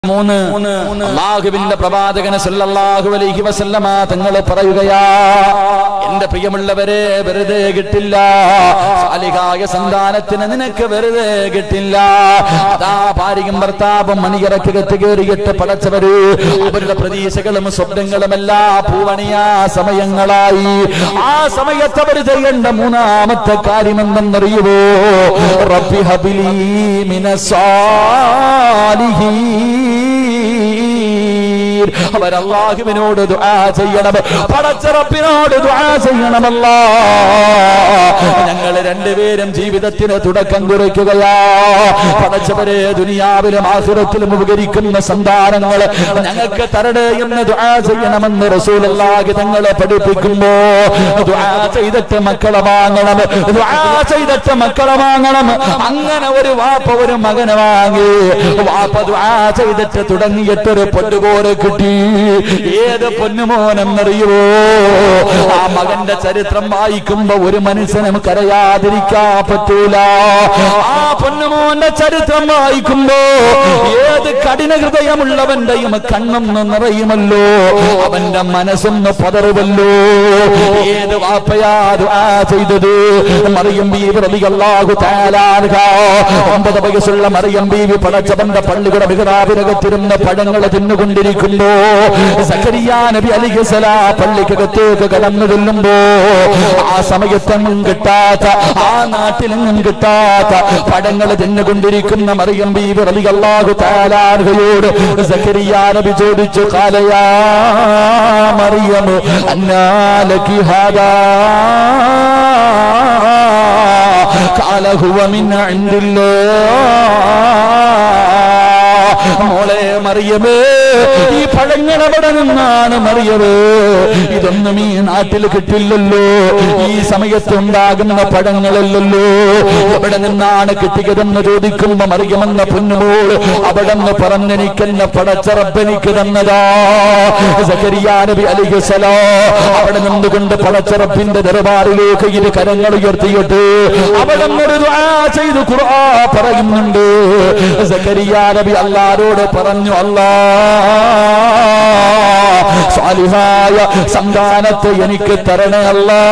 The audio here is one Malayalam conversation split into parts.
മൂന്ന് അള്ളാഹുവിന്റെ പ്രവാചകന് സല്ലല്ലാഹു അലൈഹി വസല്ലമ തങ്ങൾ പറയുകയാ എന്റെ പ്രിയമുള്ളവരെ വെറുതെ കിട്ടില്ല സാലികായ സന്താനത്തിന് നിനക്ക് വെറുതെ കിട്ടില്ല അതാ ഭാര്യയും ഭർത്താവും മണിയറക്കകത്ത് കയറിയിട്ട് പടച്ചവര് അവരുടെ പ്രതീക്ഷകളും സ്വപ്നങ്ങളും എല്ലാം പൂവണിയാ സമയങ്ങളായി ആ സമയത്ത് അവർ ചെയ്യേണ്ട മൂന്നാമത്തെ കാര്യം എന്തെന്നറിയുവോ റബ്ബി ഹബിലി മിനസ്സാലിഹീൻ അവർ അള്ളാഹുവിനോട് ദുആ ചെയ്യണം പടച്ച റബ്ബിനോട് ദുആ ചെയ്യണമല്ല ഞങ്ങൾ രണ്ടുപേരും ജീവിതത്തിന് തുടക്കം കുറിക്കുകയാ പടച്ചവരെ ദുനിയാവിലും ആസുരത്തിലും ഉപകരിക്കുന്ന സന്താനങ്ങൾ ഞങ്ങൾക്ക് തരണേ എന്ന് ദുആ ചെയ്യണമെന്ന് റസൂലുള്ളാഹി തങ്ങളെ പഠിപ്പിക്കുമ്പോ ദുആ ചെയ്തിട്ട് മക്കളെ വാങ്ങണം ദുആ ചെയ്തിട്ട് മക്കളെ വാങ്ങണം അങ്ങനെ ഒരു വാപ്പ ഒരു മകനെ വാങ്ങി വാപ്പ ദുആ ചെയ്തിട്ട് തുടങ്ങിയിട്ടൊരു പൊന്നുപോലെ കിട്ടി ഏത് പൊന്നുമോനെന്നറിയുവോ ആ മകന്റെ ചരിത്രം വായിക്കുമ്പോ ഒരു മനുഷ്യനും കരയാതിരിക്കാൻ പറ്റൂല ആ പൊന്നുമോന്റെ ചരിത്രം വായിക്കുമ്പോ ഏത് കഠിന ഹൃദയമുള്ളവന്റെയും കണ്ണൊന്ന് നിറയുമല്ലോ അവന്റെ മനസ്സൊന്ന് പതറുമല്ലോ ഏത് വാപ്പയാ ദുആ ചെയ്തത് മറിയം ബീവി റളിയല്ലാഹു തആല അൻഹ ഒമ്പത് വയസ്സുള്ള മറിയം ബീവി പടച്ചവന്റെ പള്ളിയുടെ മിഹ്റാബിനകത്തിരുന്ന പഴങ്ങൾ തിന്നുകൊണ്ടിരിക്കുമ്പോ സക്കരിയ നബി അലിഹസലാ പള്ളിക്കകത്തേക്ക് കടന്നു ചെല്ലുമ്പോ ആ സമയത്തൊന്നും കിട്ടാത്ത ആ നാട്ടിലെങ്ങും കിട്ടാത്ത പഴങ്ങൾ തിന്നുകൊണ്ടിരിക്കുന്ന മറിയം ബീവി റളിയല്ലാഹു തആല അൻഹയോട് സക്കരിയ നബി ചോദിച്ചു കാലയാ മറിയം അന്നാലക്കി ഹാദാ قال هو من عند الله മോളെ മറിയമേ ഈ പഴങ്ങൾ എവിടെ നിന്നാണ് മറിയമേ ഇതൊന്നും ഈ നാട്ടിൽ കിട്ടില്ലല്ലോ ഈ സമയത്ത് ഉണ്ടാകുന്ന പഴങ്ങളല്ലല്ലോ എവിടെ നിന്നാണ് കിട്ടിയതെന്ന് ചോദിക്കുമ്പോ മറിയമെന്ന പൊന്നുമോൾ അവിടെ നിന്ന് പറഞ്ഞെനിക്കെന്നെ പടച്ചറപ്പെനിക്ക് തന്നതാ സക്കരിയാ നബി അലിഹസലോ അവിടെ നിന്നുകൊണ്ട് പടച്ചറപ്പിന്റെ ദർബാറിലേക്ക് ഇരു കരങ്ങൾ ഉയർത്തിയിട്ട് അവിടെ നിന്നൊരു ദുആ ചെയ്ത് ഖുർആ പറയുന്നുണ്ട് സക്കരിയാ നബി അല്ലാരോട് പറഞ്ഞു അല്ലാ സാലിഹായ സന്താനത്തെ എനിക്ക് തരണേ അല്ലാ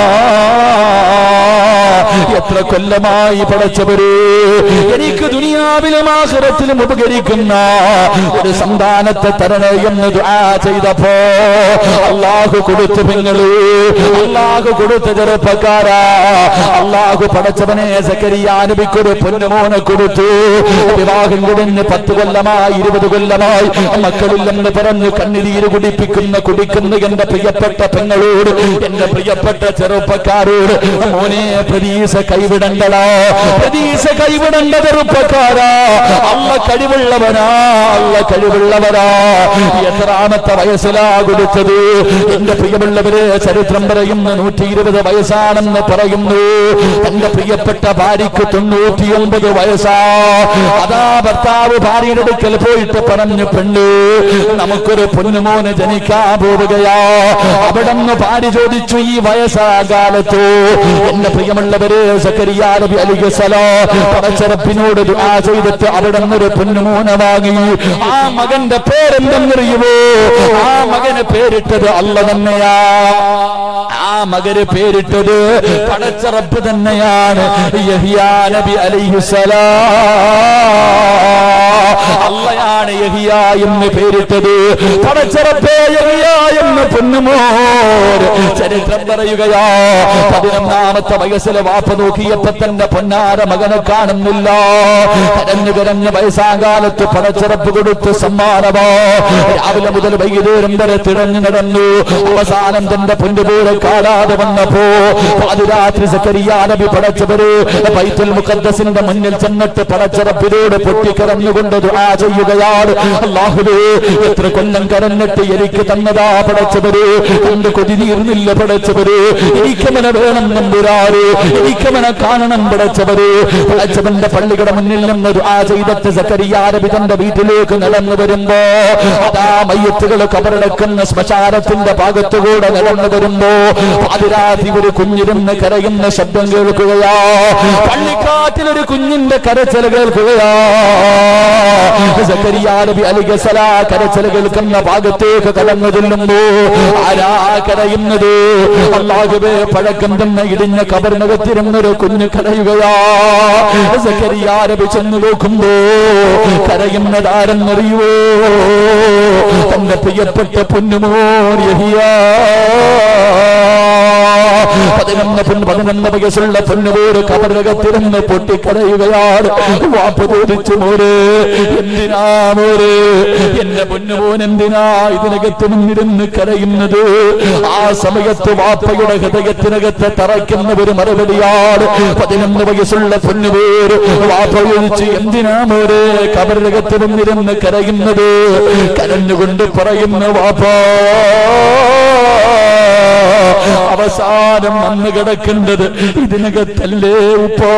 എത്ര കൊല്ലമായി പടച്ചവര് എനിക്ക് ദുനിയാവിലും ആഹ്റത്തിലും ഉപകരിക്കുന്ന ഒരു സന്താനത്തെ തരണേ എന്ന് ദുആ ചെയ്തപ്പോ അള്ളാഹു കൊടുത്തു പെങ്ങള് അള്ളാഹു കൊടുത്ത ചെറുപ്പക്കാരാ അള്ളാഹു പടച്ചവനെ സക്കരിയാനുബിക്കൊരു പൊന്നുമോനെ കൊടുത്തു വിവാഹം കുടിഞ്ഞ് പത്ത് കൊല്ലമായി ഇരുപത് കൊല്ലമായി മക്കളില്ലെന്ന് പറഞ്ഞ് കണ്ണുനീര് കുടിപ്പിക്കുന്ന കുടിക്കുന്ന എന്റെ പ്രിയപ്പെട്ട പെങ്ങളോട് എന്റെ പ്രിയപ്പെട്ട ചെറുപ്പക്കാരോട് മോനെ പ്രതീക്ഷ കൈവിടണ്ടടാ പ്രതീക്ഷ കൈവിടണ്ട ചെറുപ്പക്കാരാ അല്ല കഴിവുള്ളവനാ അല്ല കഴിവുള്ളവരാ എത്രാമത്തെ വയസ്സിലാ കൊടുത്തത് എന്റെ പ്രിയമുള്ളവര് ചരിത്രം പറയുന്നു നൂറ്റി ഇരുപത് വയസ്സാണെന്ന് പറയുന്നു തന്റെ പ്രിയപ്പെട്ട ഭാര്യക്ക് തൊണ്ണൂറ്റിയൊമ്പത് വയസ്സാ അതാ ഭർത്താവ് ഭാര്യയുടെ അടുക്കൽ പോയിട്ട് പറഞ്ഞു പെണ്ണ് നമുക്കൊരു പൊന്നുമോന് ജനിക്കാൻ പോവുകയാ അവിടെ നിന്ന് ഭാര്യ ചോദിച്ചു ഈ വയസ്സാകാലത്തോ എന്റെ പ്രിയമുള്ളവര് സക്കരിയാ നബി അലിഹസലോ പടച്ചറപ്പിനോട് ദുആ ചെയ്തിട്ട് അവിടെ നിന്നൊരു പൊന്നുമോനെ വാങ്ങി ആ മകന്റെ പേരെന്തെന്നറിയുമോ ആ മകന് പേരിട്ടത് അല്ല തന്നെയാ ആ മകന് പേരിട്ടത് പടച്ചറപ്പ് തന്നെയാണ് യഹിയാ നബി അലൈഹിസലാം അള്ളയാണ് യഹിയ എന്ന് പേരിട്ടത് പടച്ചറപ്പേ യഹിയ എന്ന് പൊന്നുമോർ ചരിത്രം പറയുകയാ പതിനൊന്നാമത്തെ വയസ്സിലെ വാപ്പ നോക്കിയപ്പോ തന്റെ പൊന്നാര മകനെ കാണുന്നില്ല കരഞ്ഞു കരഞ്ഞ് വയസ്സാകാലത്ത് പടച്ചിറപ്പ് കൊടുത്ത് സമ്മാനമോ രാവിലെ മുതൽ വൈകുന്നേരം വരെ തിരഞ്ഞു നടന്നു അവസാനം തന്റെ പൊന്നുപോലെ കാണാതെ വന്നപ്പോ പാതിരാത്രി സക്കരിയാനബി പടച്ചവര് ബൈത്തുൽ മുഖദ്ദസിന്റെ മുന്നിൽ ചെന്നിട്ട് പടച്ചിറപ്പിനോട് പൊട്ടിക്കരഞ്ഞുകൊണ്ട് ദുആ ചെയ്യുകയാണ് അല്ലാഹുവേ എത്ര കൊല്ലം കരഞ്ഞിട്ട് എനിക്ക് തന്നതാ പടച്ചവര് കൊണ്ട് കൊതി തീർന്നില്ല പടച്ചവര് എനിക്കവനെ വേണം നമ്പുരാറ് എനിക്കവനെ കാണണം പടച്ചവര് പടച്ചവന്റെ പള്ളിയുടെ മുന്നിൽ നിന്ന് ദുആ ചെയ്തിട്ട് സക്കരിയാനബി തന്റെ വീട്ടിലേക്ക് നടന്നു വരുമ്പോ അതാ മയ്യത്തുകൾ കബറടക്കുന്ന ശ്മശാനത്തിന്റെ ഭാഗത്തുകൂടെ നടന്നു വരുമ്പോ പാതിരാത്രി ഒരു കുഞ്ഞിരുന്ന് കരയുന്ന ശബ്ദം കേൾക്കുകയാ പള്ളിക്കാറ്റിൽ ഒരു കുഞ്ഞിന്റെ കരച്ചിൽ കേൾക്കുകയാ സക്കരിയാനബി അലിഗസല കരച്ചൽ കേൾക്കുന്ന ഭാഗത്തേക്ക് കടന്നു ചെല്ലുമ്പോ ആരാ കരയുന്നത് അള്ളാഹുബേ പഴക്കം തന്നെ ഇടിഞ്ഞ കബറിനകത്തിരുന്നൊരു കുഞ്ഞ് കരയുകയാ സക്കരിയാനബി ചെന്ന് നോക്കുമ്പോ കരയുന്നതാരെന്നറിയുവോ തന്റെ പ്രിയപ്പെട്ട പൊന്നുമോൻ യഹിയാ പതിനൊന്ന് പൊന്ന് പതിനൊന്ന് വയസ്സുള്ള പൊന്നുപോര് കബറകത്തിരുന്ന് പൊട്ടിക്കരയുകയാണ് വാപ്പ ചോദിച്ചു മോര് എന്തിനാ മോര് എന്റെ പൊന്നുപോൻ എന്തിനാ ഇതിനകത്ത് നിന്നിരുന്ന് കരയുന്നത് ആ സമയത്ത് വാപ്പയുടെ ഹൃദയത്തിനകത്ത് തറയ്ക്കുന്ന ഒരു മറുപടിയാണ് പതിനൊന്ന് വയസ്സുള്ള പൊന്നുപോര് വാപ്പ ചോദിച്ചു എന്തിനാ മോര് കബറകത്ത് നിന്നിരുന്ന് കരയുന്നത് കരഞ്ഞുകൊണ്ട് പറയുന്ന വാപ്പാ അവസാനം വന്ന് കിടക്കേണ്ടത് ഇതിനകത്തല്ലേ ഉപ്പോ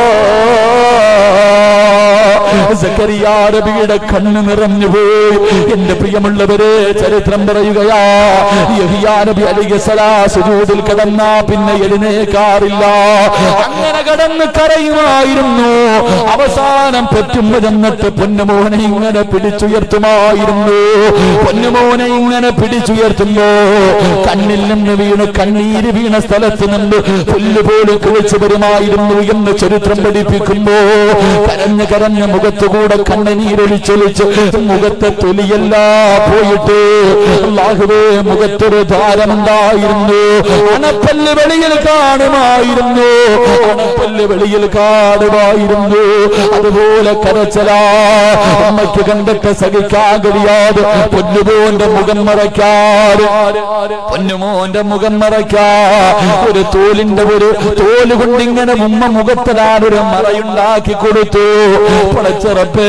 സക്കരിയാരബിയുടെ കണ്ണ് നിറഞ്ഞു പോയി എന്റെ പ്രിയമുള്ളവരെ ചരിത്രം പറയുകയാ യഹിയാനബി അലിഗസലാ സുജൂദിൽ കിടന്നാ പിന്നെ എഴുന്നേക്കാറില്ല അങ്ങനെ കിടന്ന് കരയുമായിരുന്നു അവസാനം പറ്റുമ്പോ ചെന്നിട്ട് പൊന്നുമോനെ ഇങ്ങനെ പിടിച്ചുയർത്തുമായിരുന്നു പൊന്നുമോനെ ഇങ്ങനെ പിടിച്ചുയർത്തുമ്പോ കണ്ണിൽ നിന്ന് വീണ് കണ്ണീര് വീണ സ്ഥലത്ത് നിന്ന് പുല്ലുപോലും കുളിച്ചു വരുമായിരുന്നു എന്ന് ചരിത്രം പഠിപ്പിക്കുമ്പോ കരഞ്ഞ് കരഞ്ഞ മുഖത്തുകൂടെ കണ്ണനീരൊലിച്ചൊലിച്ച് മുഖത്തെ തൊലിയല്ല പോയിട്ട് അല്ലാഹുവേ മുഖത്തൊരു ധാരമുണ്ടായിരുന്നു അണപ്പല്ല് വെളിയിൽ കാണുമായിരുന്നു അണപ്പല്ല് വെളിയിൽ കാണുമായിരുന്നു അതുപോലെ കരച്ചലാ അമ്മയ്ക്ക് കണ്ടിട്ട് സഹിക്കാൻ കഴിയാതെ പൊന്നുപോന്റെ മുഖം മറയ്ക്കാറ് പൊന്നുമോന്റെ മുഖം മറയ്ക്കാ ഒരു തോലിന്റെ ഒരു തോല് കൊണ്ടിങ്ങനെ ഉമ്മ മുഖത്തിനാൻ ഒരു മറയുണ്ടാക്കി കൊടുത്തു പടച്ചിറപ്പേ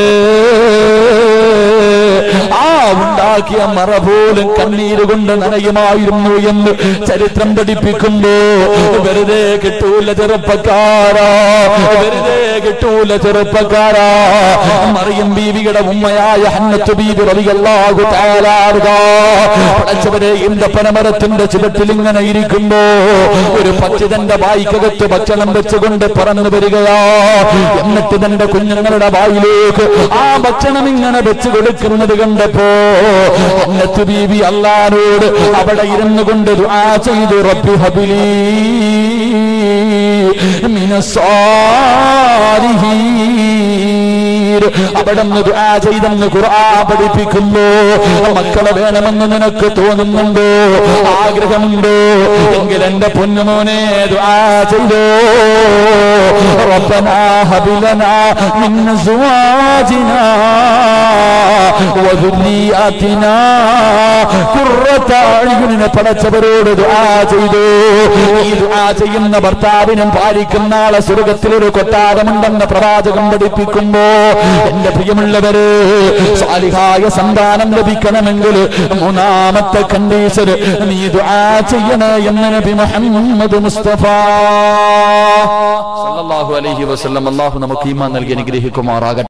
ആ ഉണ്ടാക്കിയ മറ പോലും കണ്ണീര് കൊണ്ട് നനയുമായിരുന്നു എന്ന് ചരിത്രം പഠിപ്പിക്കുമ്പോ വെറുതെ കിട്ടൂല ചെറുപ്പക്കാരാ വെറുതെ കിട്ടൂല ചെറുപ്പക്കാരാ മറിയം ബീവിയുടെ ഉമ്മയായ ഹന്നത്ത് ബീവി റളിയല്ലാഹു തആല അൻഹാ പടച്ചവരെ ഇന്തപ്പനമരത്തിന്റെ ചുവട്ടിൽ ഇങ്ങനെ ഇരിക്കുമ്പോ ഒരു പക്ഷി തന്റെ വായിക്കകത്ത് ഭക്ഷണം വെച്ചുകൊണ്ട് പറന്നു വരികയാ എന്നിട്ട് തന്റെ കുഞ്ഞുങ്ങളുടെ വായിലേക്ക് ആ ഭക്ഷണം ഇങ്ങനെ വെച്ച് കൊടുക്കുന്നത് കണ്ടപ്പോ അന്നത്ത് ബീവി അള്ളാനോട് അവിടെ ഇരുന്നു കൊണ്ട് ദുആ ചെയ്തു റബ്ബി ഹബിലി മിനസ്സാലിഹീൻ അവിടെ നിന്ന് ദുആ ചെയ്തെന്ന് ഖുർആൻ പഠിപ്പിക്കുന്നു മക്കളെ വേണമെന്ന് നിനക്ക് തോന്നുന്നുണ്ടോ ആഗ്രഹമുണ്ടോ എങ്കിൽ എന്റെ പൊന്നുമോനെ ദുആ ചെയ്തോ ربنا هب لنا من ازواجنا وذرياتنا قرة اعين പടച്ചവരോട് ദുആ ചെയ്തു ഈ ദുആ ചെയ്യുന്ന ഭർത്താവിനും ഭാര്യയ്ക്കും നാളെ സ്വർഗത്തിലൊരു കൊട്ടാരമുണ്ടെന്ന് പ്രവാചകം പഠിപ്പിക്കുമ്പോ എന്റെ പ്രിയമുള്ളവര് സാലിഹായ സന്താനം ലഭിക്കണമെങ്കിൽ മൂന്നാമത്തെ കണ്ടീഷൻ നീ ദുആ ചെയ്യണേ എന്ന് നബി മുഹമ്മദ് മുസ്തഫ സല്ലല്ലാഹു അലൈഹി വസല്ലം അല്ലാഹു നമുക്ക് ഈമാൻ നൽകി അനുഗ്രഹിക്കുമാറാകട്ടെ